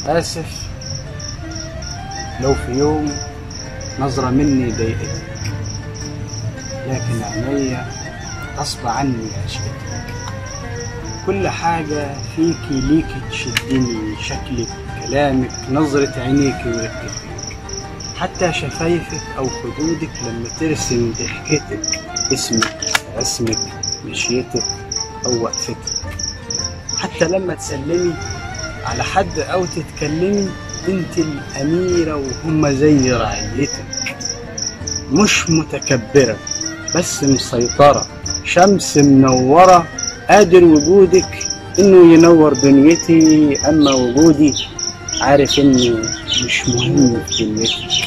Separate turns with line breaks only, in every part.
آسف لو في يوم نظرة مني ضايقتك لكن عينيا غصب عني عشقتك كل حاجة فيكي ليكي تشدني شكلك كلامك نظرة عينيكي ورقتك حتى شفايفك أو خدودك لما ترسم ضحكتك اسمك رسمك مشيتك أو وقفتك حتى لما تسلمي على حد أو تتكلمي انت الأميرة وهم زي رعيتك مش متكبرة بس مسيطرة شمس منورة قادر وجودك انه ينور دنيتي اما وجودي عارف انه مش مهم في دنيتي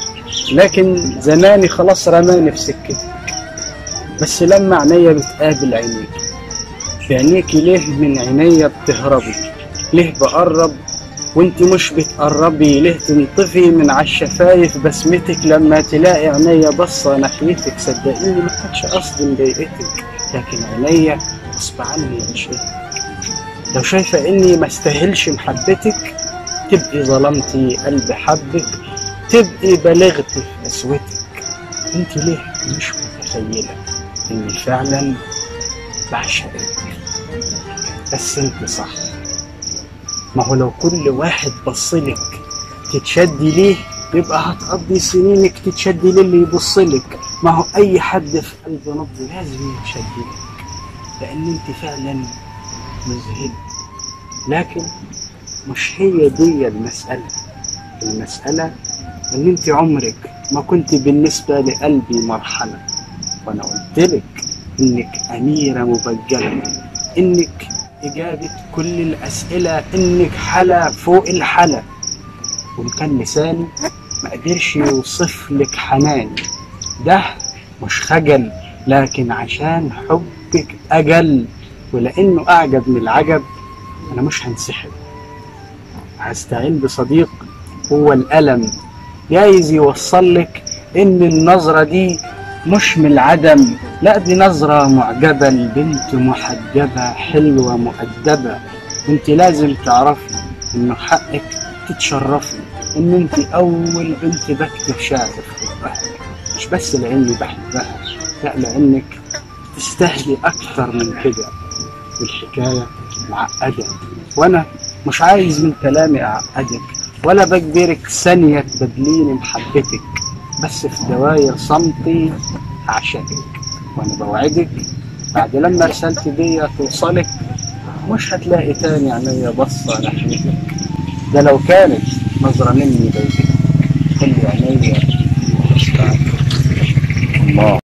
لكن زماني خلاص رماني في سكتك بس لما عينيا بتقابل عينيك في عينيكي ليه من عينيا بتهربي ليه بقرب وانت مش بتقربي ليه تنطفي من عالشفايف بسمتك لما تلاقي عينيا بصة ناحيتك صدقيني ما كانش قصدي مضايقتك لكن عينيا غصب عني عشقتك لو شايفة اني ما استاهلش محبتك تبقي ظلمتي قلب حبك تبقي بلغت في قسوتك انت ليه مش متخيلة اني فعلا بعشقك بس انت صح ما هو لو كل واحد بصلك تتشدي ليه يبقى هتقضي سنينك تتشدي للي يبصلك ما هو اي حد في قلب نبض لازم يتشدي لك لان انت فعلا مذهل لكن مش هي دي المسألة المسألة ان انت عمرك ما كنت بالنسبة لقلبي مرحلة وانا قلت لك انك اميرة مبجلة انك اجابة كل الاسئلة انك حلا فوق الحلا وان كان لساني ما قدرش يوصف لك حناني ده مش خجل لكن عشان حبك اجل ولانه اعجب من العجب انا مش هنسحب هستعين بصديق هو الألم جايز يوصل لك إن النظرة دي مش من العدم لا دي نظرة معجبة البنت محجبة حلوة مؤدبة انت لازم تعرفي انه حقك تتشرفي ان انت اول بنت بكتب شعر في حبها مش بس لاني بحبها لا لانك تستاهلي اكتر من كده والحكاية معقدة وانا مش عايز من كلامي اعقدك ولا بجبرك ثانية تبدليني محبتك بس في دواير صمتي هعشقك وانا بوعدك بعد لما رسالتي دي توصلك مش هتلاقي تاني عينيا بصة ناحيتك ده لو كانت نظرة مني بيتك خلي